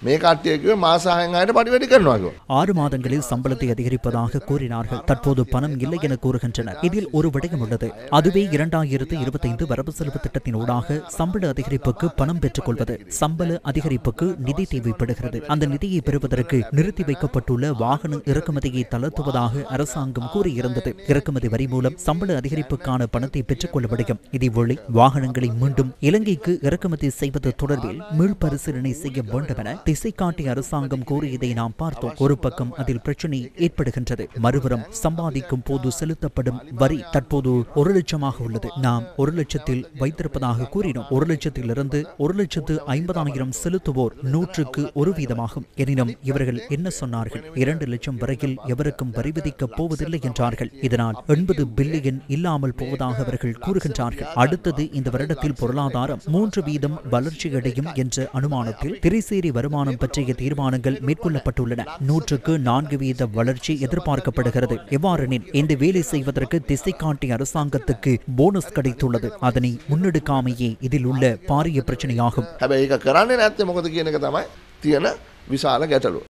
මේ කට්ටිය කිව්වේ මාස 6න් ආයෙත් පඩි වැඩි කරනවා කිව්වා. ஆறு மாதங்களில் சம்பளத்தை அதிகரிப்பதாக கூறினார்கள் தற்போது பணம் இல்லை என கூறுகின்றனர் இதில் ஒரு விடயம் உள்ளது அதுவே இரண்டாயிரத்து இருபத்தைந்து வரவு செலவு திட்டத்தினூடாக சம்பள அதிகரிப்புக்கு பணம் பெற்றுக் கொள்வது சம்பள அதிகரிப்புக்கு நிதி தேவைப்படுகிறது அந்த நிதியை பெறுவதற்கு நிறுத்தி வைக்கப்பட்டுள்ள வாகன இறக்குமதியை தளர்த்துவதாக அரசாங்கம் கூறியிருந்தது இறக்குமதி வரி மூலம் சம்பள அதிகரிப்புக்கான பணத்தை பெற்றுக் கொள்ள முடியும் இதேவேளை வாகனங்களை மீண்டும் இலங்கைக்கு இறக்குமதி செய்வது தொடர்பில் மீள்பரிசீலனை செய்ய வேண்டும் என திசை காட்டி அரசாங்கம் கூறியதை நாம் பார்த்தோம் ஒரு பக்கம் அதில் பிரச்சனை ஏற்படுகின்றது மறுபுறம் சம்பாதிக்கும் போது செலுத்தப்படும் வரி தற்போது ஒரு லட்சமாக உள்ளது நாம் ஒரு லட்சத்தில் வைத்திருப்பதாக கூறினோம் ஒரு லட்சத்திலிருந்து ஒரு லட்சத்து ஐம்பதாயிரம் செலுத்துவோர் நூற்றுக்கு ஒரு வீதமாகும் எனினும் இவர்கள் என்ன சொன்னார்கள் இரண்டு லட்சம் வரையில் எவருக்கும் வரி விதிக்கப் போவதில்லை என்றார்கள் இதனால் எண்பது பில்லியன் இல்லாமல் போவதாக அவர்கள் கூறுகின்றார்கள் அடுத்தது இந்த வருடத்தில் பொருளாதாரம் மூன்று வீதம் வளர்ச்சியடையும் என்ற அனுமானத்தில் திரைசேரி வருமானம் பற்றிய தீர்மானங்கள் மேற்கொள்ளப்பட்டுள்ளன நூற்றுக்கு நான்கு வீத வளர்ச்சி எதிர்பார்க்கப்படுகிறது எவ்வாறெனில் இந்த வேலை செய்வதற்கு திசை காட்டி அரசாங்கத்துக்கு போனஸ் கிடைத்துள்ளது அதனை முன்னெடுக்காமையே இதில் உள்ள பாரிய பிரச்சனையாகும் හැබැයි ඒක කරන්නේ නැත්තේ මොකද කියන එක තමයි තියෙන විශාල ගැටලුව.